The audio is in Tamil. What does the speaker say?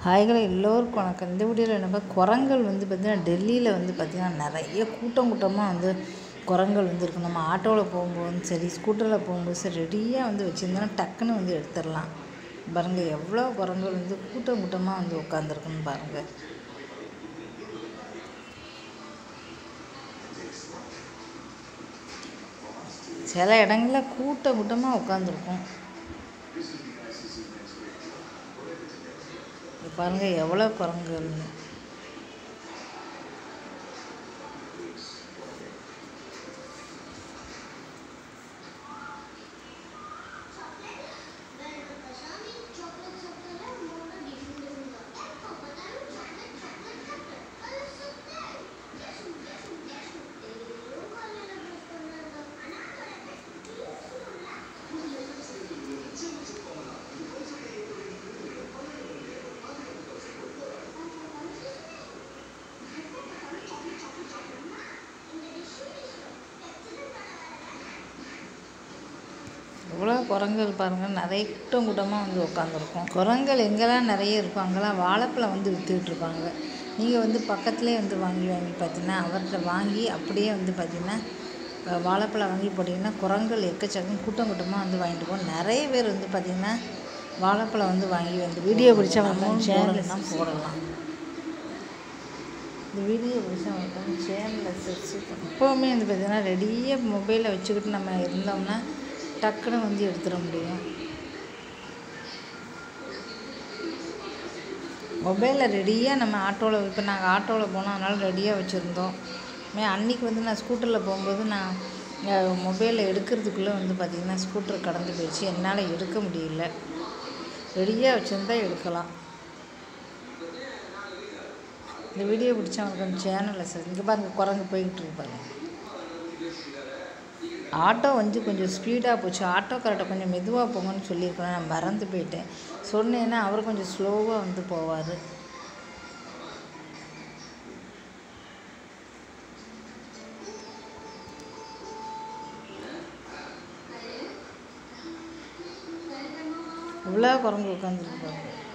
ஹாய்களை எல்லோருக்கும் வணக்கம் இந்த வீடியோவில் நம்ம குரங்கள் வந்து பார்த்திங்கன்னா டெல்லியில் வந்து பார்த்திங்கன்னா நிறைய கூட்டம் கூட்டமாக வந்து குரங்கள் வந்து இருக்கும் நம்ம ஆட்டோவில் போகும்போதும் சரி ஸ்கூட்டரில் போகும்போது சரி ரெடியாக வந்து வச்சுருந்தோன்னா டக்குன்னு வந்து எடுத்துடலாம் பாருங்கள் எவ்வளோ குரங்கள் வந்து கூட்டம் கூட்டமாக வந்து உட்காந்துருக்குன்னு பாருங்கள் சில இடங்களில் கூட்டம் கூட்டமாக உட்காந்துருக்கும் பாருங்கள் எவ்வளோ குரங்குகள்னு எவ்வளோ குரங்குகள் பாருங்கள் நிறைய கூட்டம் கூட்டமாக வந்து உட்காந்துருக்கும் குரங்குகள் எங்கெல்லாம் நிறைய இருக்கும் அங்கெல்லாம் வாழைப்பழம் வந்து விற்றுக்கிட்டு இருப்பாங்க நீங்கள் வந்து பக்கத்துலேயே வந்து வாங்கி வாங்கி பார்த்தீங்கன்னா அவர்கிட்ட வாங்கி அப்படியே வந்து பார்த்திங்கன்னா அஹ், வாழைப்பழம் வாங்கி போட்டிங்கன்னா குரங்குகள் எக்கச்சக்கம் கூட்டம் கூட்டமாக வந்து வாங்கிட்டு போகும் நிறைய பேர் வந்து பார்த்திங்கன்னா வாழைப்பழம் வந்து வாங்கி வந்து வீடியோ பிடிச்சா வந்து சேனல்லாம் போடலாம் இந்த வீடியோ பிடிச்சா வந்து சேனலில் சர்ச் எப்போவுமே வந்து பார்த்திங்கன்னா ரெடியாக மொபைலை வச்சுக்கிட்டு நம்ம இருந்தோம்னா டக்குன்னு வந்து எடுத்துட முடியும் மொபைலில் ரெடியாக நம்ம ஆட்டோவில் இப்போ நாங்கள் ஆட்டோவில் போனோம் அதனால் ரெடியாக வச்சுருந்தோம் மே அன்றைக்கி வந்து நான் ஸ்கூட்டரில் போகும்போது நான் மொபைலில் எடுக்கிறதுக்குள்ளே வந்து பார்த்திங்கன்னா ஸ்கூட்டர் கடந்து போயிடுச்சு என்னால் எடுக்க முடியல ரெடியாக வச்சுருந்தா எடுக்கலாம் இந்த வீடியோ பிடிச்சவங்களுக்கு அந்த சேனலில் சார் இங்கே பாருங்க குரங்கு போய்கிட்டு இருப்பாங்க ஆட்டோ வந்து கொஞ்சம் ஸ்பீடாக போச்சு ஆட்டோக்கார்ட்ட கொஞ்சம் மெதுவாக போங்கன்னு சொல்லியிருக்கணும் நான் மறந்து போயிட்டேன் சொன்னேன்னா அவர் கொஞ்சம் ஸ்லோவாக வந்து போவார் இவ்வளோ குரங்கு உட்காந்துருப்பாங்க